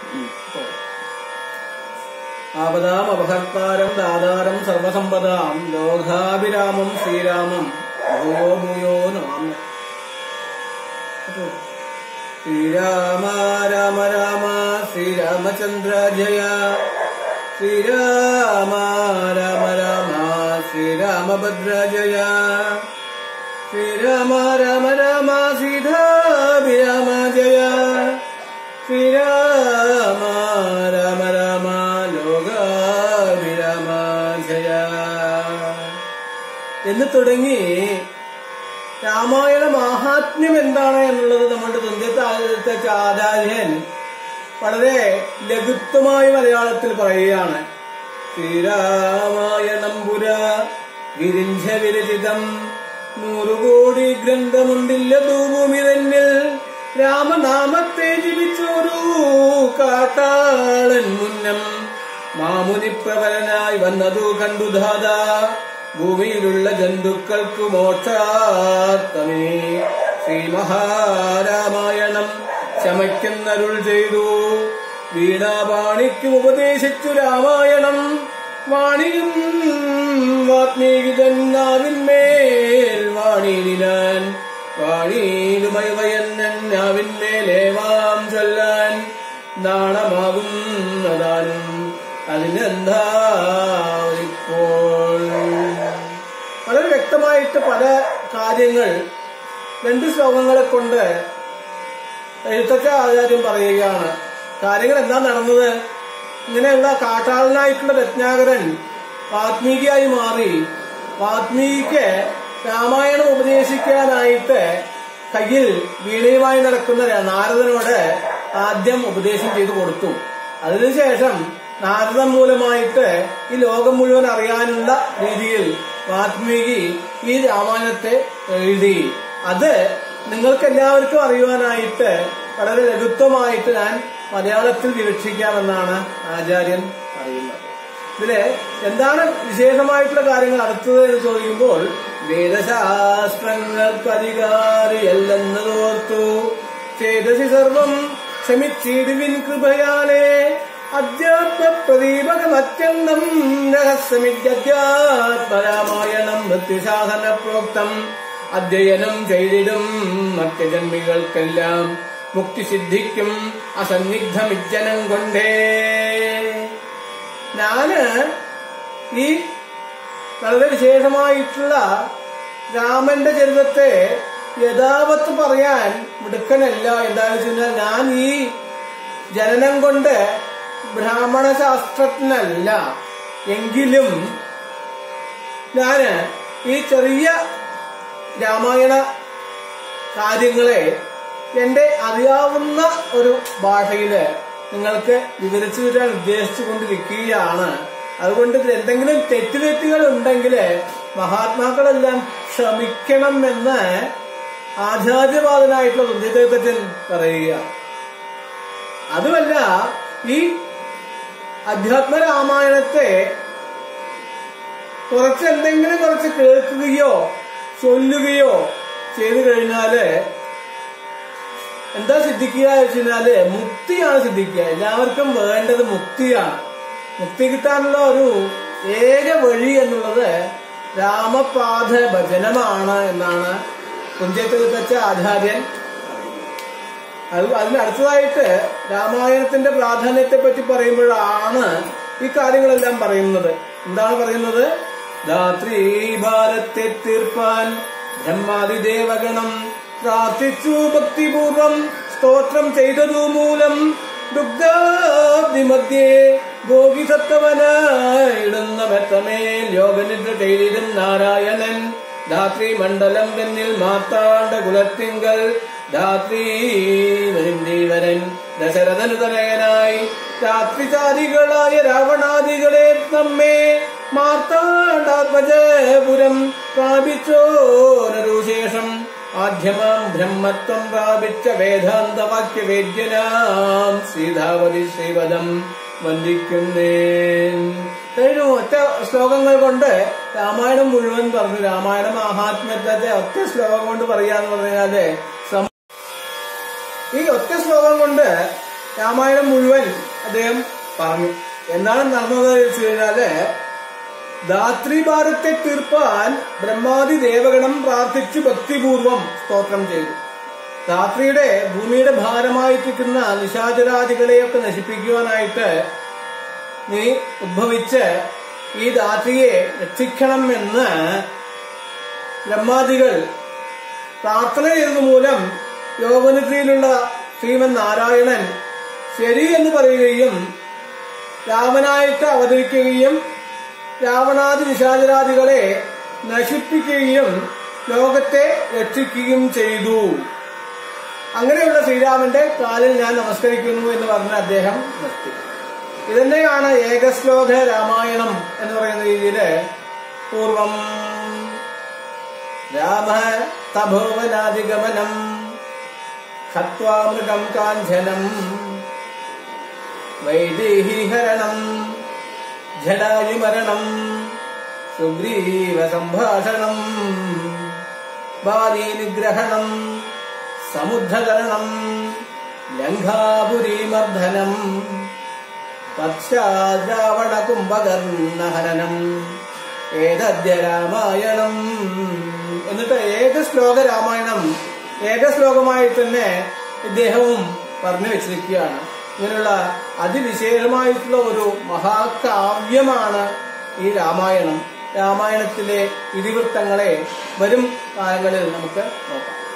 ആപദാം അപഹർത്താരം ദാതാരം സർവസമ്പദാം ലോകാഭിരാമം ശ്രീരാമം ഭൂയോ ഭൂയോ നമാമ്യ ശ്രീരാമ രാമ രാമ ശ്രീരാമചന്ദ്ര ജയ ശ്രീരാമ രാമ രാമ ശ്രീരാമഭദ്ര ജയ ശ്രീരാമ രാമ രാമ സീതാഭിരാമ ജയ ശ്രീരാമ രാമ രാമ ലോകാഭിരാമ ജയ എന്ന് തുടങ്ങി രാമായണ മാഹാത്മ്യം എന്താണ് എന്നുള്ളത് നമ്മുടെ തുഞ്ചത്തെ ആചാര്യൻ വളരെ ലഘുത്വമായ മലയാളത്തിൽ പറയുകയാണ് ശ്രീരാമായണം പുര വിരിഞ്ച വിരചിതം നൂറുകോടി ഗ്രന്ഥമുണ്ടില്ല ഭൂമി തന്നിൽ രാമനാമത്തെ ജപിച്ചൊരു കാട്ടാളൻ മുന്നം മാമുനി പ്രബലനായി വന്നതു കണ്ടു ദാദാ ഭൂമിയിലുള്ള ജന്തുക്കൾക്ക് മോക്ഷാർത്ഥമേ ശ്രീ മഹാരാമായണം ചമയ്ക്കുന്നരുൾ ചെയ്തു വീണാപാണിക്കും ഉപദേശിച്ചു രാമായണം വാണിയും വാത്മീകിതന്നാവിന്മേൽ വാണിയിലാൻ വാണിയിലുമയവയെന്നാവിന്മേലേവാം ചൊല്ലാൻ നാണമാകുന്നതാനും അതിനെന്താ ഇപ്പോൾ വളരെ വ്യക്തമായിട്ട് പല കാര്യങ്ങൾ രണ്ട് ശ്ലോകങ്ങളെ കൊണ്ട് എഴുത്തച്ഛ ആചാര്യം പറയുകയാണ് കാര്യങ്ങൾ എന്താ നടന്നത് ഇങ്ങനെയുള്ള കാട്ടാളനായിട്ടുള്ള രത്നാകരൻ വാത്മീകിയായി മാറി വാത്മീകിക്ക് രാമായണം ഉപദേശിക്കാനായിട്ട് കയ്യിൽ വീണയുമായി നടക്കുന്ന നാരദനോട് ആദ്യം ഉപദേശം ചെയ്തു കൊടുത്തു അതിനുശേഷം നാരദം മൂലമായിട്ട് ഈ ലോകം മുഴുവൻ അറിയാനുള്ള രീതിയിൽ വാത്മീകി ഈ രാമായണത്തെ എഴുതി അത് നിങ്ങൾക്ക് എല്ലാവർക്കും അറിയുവാനായിട്ട് വളരെ ലഘുത്വമായിട്ട് ഞാൻ മലയാളത്തിൽ വിവക്ഷിക്കാമെന്നാണ് ആചാര്യൻ പറയുന്നത് ഇതില് എന്താണ് വിശേഷമായിട്ടുള്ള കാര്യങ്ങൾ അടുത്തത് എന്ന് ചോദിക്കുമ്പോൾ വേദശാസ്ത്രങ്ങൾക്ക് അധികാരിയല്ലെന്നതോർത്തു ചേതസി സർവം ക്ഷമിച്ചിടുവിൻ കൃപയാലേ അധ്യാത്മ പ്രദീപകമത്യന്തം രഹസ്യമിദ്യാത്മരാമായണം മൃത്യുശാസന പ്രോക്തം അധ്യയനം ചെയ്തിടും മത്യജന്മികൾക്കെല്ലാം മുക്തി സിദ്ധിക്കും അസന്നിഗ്ധമിജ്ജനം കൊണ്ടേ ഞാന് ഈ വളരെ വിശേഷമായിട്ടുള്ള രാമന്റെ ചരിത്രത്തെ യഥാവത്ത് പറയാൻ മിടുക്കനല്ല എന്താണെന്ന് വെച്ച് കഴിഞ്ഞാൽ ഞാൻ ഈ ജനനം കൊണ്ട് ബ്രാഹ്മണ ശാസ്ത്രജ്ഞനല്ല എങ്കിലും ഞാന് ഈ ചെറിയ രാമായണ കാര്യങ്ങളെ എന്റെ അറിയാവുന്ന ഒരു ഭാഷയില് നിങ്ങൾക്ക് വിവരിച്ചു തരാൻ ഉദ്ദേശിച്ചു കൊണ്ടിരിക്കുകയാണ് അതുകൊണ്ട് ഇതിൽ എന്തെങ്കിലും തെറ്റുതെറ്റുകൾ ഉണ്ടെങ്കിൽ മഹാത്മാക്കളെല്ലാം ക്ഷമിക്കണം എന്ന് ആചാര്യവാദനായിട്ടുള്ള തുഞ്ചദേവത്തച്ഛൻ പറയുക അതുമല്ല ഈ അധ്യാത്മ രാമായണത്തെ കുറച്ച് എന്തെങ്കിലും കുറച്ച് കേൾക്കുകയോ ചൊല്ലുകയോ ചെയ്തു കഴിഞ്ഞാല് എന്താ സിദ്ധിക്കുക വെച്ച് കഴിഞ്ഞാല് മുക്തിയാണ് സിദ്ധിക്കുക എല്ലാവർക്കും വേണ്ടത് മുക്തിയാണ് മുക്തി കിട്ടാനുള്ള ഒരു ഏക വഴി എന്നുള്ളത് രാമപാദ ഭജനമാണ് എന്നാണ് കുഞ്ചത്തിൽ വെച്ച ആചാര്യൻ അത് അതിന് അടുത്തതായിട്ട് രാമായണത്തിന്റെ പ്രാധാന്യത്തെ പറ്റി പറയുമ്പോഴാണ് ഈ കാര്യങ്ങളെല്ലാം പറയുന്നത് എന്താണ് പറയുന്നത് രാത്രി ഭാരത്തെ തീർപ്പാൻ ബ്രഹ്മാതിദേവഗണം പ്രാർത്ഥിച്ചു ഭക്തിപൂർവം സ്തോത്രം ചെയ്തതു മൂലം ദുഗ്ധാബ്ദിമധ്യേ ഭോഗിസത്തവനായിടുന്ന മെത്തമേൽ യോഗനിദ്ര ചെയ്തിരും നാരായണൻ ധാത്രി മണ്ഡലം തന്നിൽ മാത്താണ്ട കുലത്തിങ്കൽ ധാത്രി വരൻ ദശരഥനുതനയനായി രാത്രിചാരികളായ രാവണാദികളെ നമ്മെ മാർത്താണ്ഡാത്മജപുരം പ്രാപിച്ചോരു ശേഷം ആദ്യമാം ബ്രഹ്മത്വം പ്രാപിച്ച വേദാന്തവാക്യ വേദ്യനാം സീതാവതി ശ്രീവദം വന്ദിക്കുന്നേ കഴിഞ്ഞു ഒറ്റ ശ്ലോകങ്ങൾ കൊണ്ട് രാമായണം മുഴുവൻ പറഞ്ഞു രാമായണ മഹാത്മ്യത്തെ ഒറ്റ ശ്ലോകം കൊണ്ട് പറയാന്ന് പറഞ്ഞാല് സം- ഈ ഒറ്റ ശ്ലോകം കൊണ്ട് രാമായണം മുഴുവൻ അദ്ദേഹം പറഞ്ഞു എന്താണ് നടന്നത് എന്ന് വെച്ച് കഴിഞ്ഞാല് ധാത്രിഭാരത്തെ തീർപ്പാൻ ബ്രഹ്മാദി ദേവഗണം പ്രാർത്ഥിച്ചു ഭക്തിപൂർവം സ്തോത്രം ചെയ്തു ധാത്രിയുടെ ഭൂമിയുടെ ഭാരമായിട്ടിരിക്കുന്ന നിശാചരാദികളെയൊക്കെ നശിപ്പിക്കുവാനായിട്ട് നീ ഉദ്ഭവിച്ച് ഈ ധാത്രിയെ രക്ഷിക്കണം എന്ന് ബ്രഹ്മാദികൾ പ്രാർത്ഥന ചെയ്തത് മൂലം യോഗനിദ്രയിലുള്ള ശ്രീമൻ നാരായണൻ ശരി എന്ന് പറയുകയും രാമനായിട്ട് അവതരിക്കുകയും രാവണാദി നിശാചരാദികളെ നശിപ്പിക്കുകയും ലോകത്തെ രക്ഷിക്കുകയും ചെയ്തു അങ്ങനെയുള്ള ശ്രീരാമന്റെ കാലിൽ ഞാൻ നമസ്കരിക്കുന്നു എന്ന് പറഞ്ഞ അദ്ദേഹം നിർത്തി ഇതന്നെയാണ് ഏകശ്ലോക രാമായണം എന്ന് പറയുന്ന രീതിയില് പൂർവം രാമ തപോവനാദിഗമനം ഹത്വാമൃഗം കാഞ്ചനം വൈദേഹീഹരണം ജടായുമരണം സുഗ്രീവ സംഭാഷണം ബാലീനിഗ്രഹണം സമുദ്ധകരണം ലങ്കാപുരീമർദ്ദനം പശ്ചാദ്രാവണ കുംഭകർണഹനനം ഏതദ്യ രാമായണം എന്നിട്ട് ഏക ശ്ലോക രാമായണം ഏക ശ്ലോകമായി തന്നെ ഇദ്ദേഹവും പറഞ്ഞു വെച്ചിരിക്കുകയാണ് ഇങ്ങനെയുള്ള അതിവിശേഷമായിട്ടുള്ള ഒരു മഹാകാവ്യമാണ് ഈ രാമായണം രാമായണത്തിലെ ഇതിവൃത്തങ്ങളെ വരും കാലങ്ങളിൽ നമുക്ക് നോക്കാം